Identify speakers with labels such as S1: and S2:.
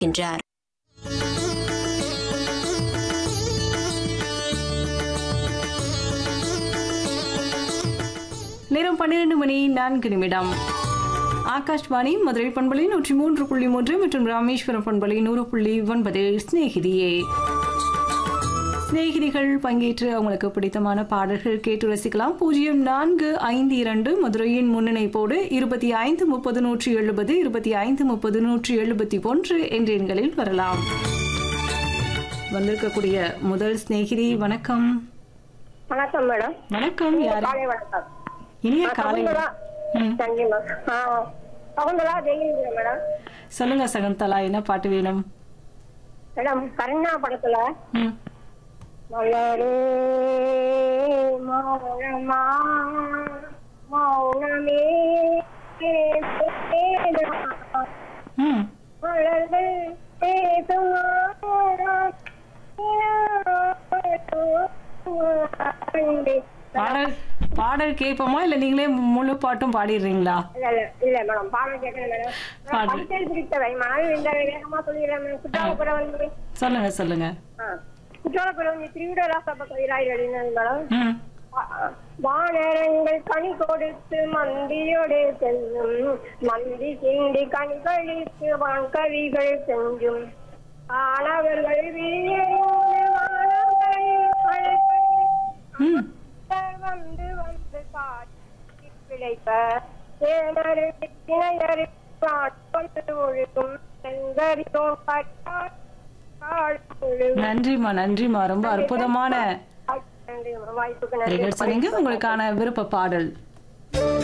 S1: என்றார்
S2: நேரம் பன்னிரண்டு மணி நான்கு நிமிடம் ஆகாஷ்வாணி மதுரை பண்பலை நூற்றி மூன்று புள்ளி மூன்று மற்றும் ராமேஸ்வரம் பண்பலை நூறு புள்ளி ஒன்பது சிநேகிதியே சிநேகிதிகள் பங்கேற்று அவங்களுக்கு பிடித்தமான பாடல்கள் கேட்டு ரசிக்கலாம் பூஜ்ஜியம் நான்கு ஐந்து இரண்டு மதுரையின் முன்னிணைப்போடு இருபத்தி ஐந்து முப்பது நூற்றி எழுபது இருபத்தி ஐந்து முப்பது நூற்றி எழுபத்தி ஒன்று என்ற எண்களில் வரலாம் வந்திருக்கக்கூடிய முதல் சிநேகிதி வணக்கம்
S3: வணக்கம் மேடம்
S2: வணக்கம் யாரு
S3: காலை வணக்கம்
S2: இனிய
S3: நான்
S2: காலை
S3: சகுந்தலா
S2: ம்.
S3: தேங்க்யூ மேம் ஆ சகுந்தலா ஜெயிலுங்க மேடம்
S2: சொல்லுங்க சகந்தலா என்ன பாட்டு வேணும்
S3: மேடம் கருணா படத்துல
S2: ம்.
S3: மலரே மௌனமா மௌனமே வேதமா.
S2: ம்.
S3: மலர்கள் பேசுமா கண்டு
S2: பாடல் பாடல் கேட்போமா இல்ல நீங்களே முழு பாட்டும் பாடிடுறீங்களா
S3: இல்ல இல்ல இல்ல மேடம் பாடல் கேட்கல மேடம்
S2: பாடல்.
S3: படித்தல் பிடித்தவை மனதில் இந்த வேகமா சொல்லிடுறேன் மேடம் குற்றாலப்புறம் வந்து
S2: சொல்லுங்க சொல்லுங்க
S3: ஆ, குற்றாலப்புறம் வந்து திருவிடரா சபை கவிராய் எழுதினது மேடம்
S2: ம்.
S3: வா- வானரங்கள் கனி கொடுத்து மந்தியோடு செல்லும் மந்தி சிந்தி கனி கழித்து வான்கவிகள் செஞ்சும் ஆனவர்கள் வீரரோடு வானங்களில் அழைப்பது
S2: ம்.
S3: வந்து வந்து காட்சி பிழைப்ப தேனரு திணையரு கொண்டு ஒழுகும் செங்கரிதோ பட்டார் கால் ஒழுகும்
S2: நன்றிம்மா நன்றிம்மா ரொம்ப அற்புதமான
S3: வாய்ப்புக்கு நன்றி
S2: நிகழ்ச்சி நீங்க உங்களுக்கான விருப்ப பாடல்